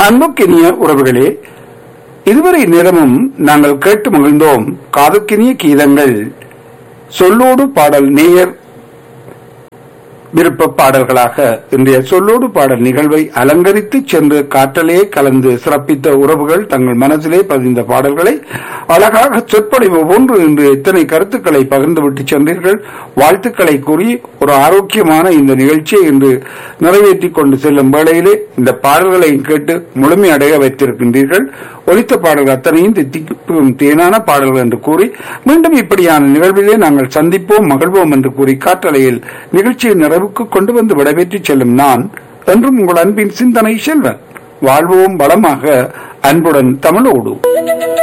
அன்புக்கினிய உறவுகளே இதுவரை நேரமும் நாங்கள் கேட்டு மகிழ்ந்தோம் காதுக்கினிய கீதங்கள் சொல்லோடு பாடல் நேயர் விருப்ப பாடல்களாக இன்றைய சொல்லோடு பாடல் நிகழ்வை அலங்கரித்து சென்று காற்றலே கலந்து சிறப்பித்த உறவுகள் தங்கள் மனதிலே பதிந்த பாடல்களை அழகாக சொற்பொழிவு போன்று இன்று எத்தனை கருத்துக்களை பகிர்ந்துவிட்டு சென்றீர்கள் வாழ்த்துக்களை கூறி ஒரு ஆரோக்கியமான இந்த நிகழ்ச்சியை இன்று நிறைவேற்றிக் கொண்டு செல்லும் வேளையிலே இந்த பாடல்களை கேட்டு முழுமையடைய வைத்திருக்கின்றீர்கள் ஒலித்த பாடல்கள் அத்தனையும் தித்திக்கும் தேனான பாடல்கள் என்று கூறி மீண்டும் இப்படியான நிகழ்விலே நாங்கள் சந்திப்போம் மகிழ்வோம் என்று கூறி காற்றலையில் நிகழ்ச்சியை நிறைவுக்கு கொண்டு வந்து விடைபெற்று செல்லும் நான் என்றும் உங்கள் அன்பின் சிந்தனை செல்வன் வாழ்வோம் வளமாக அன்புடன் தமிழோடு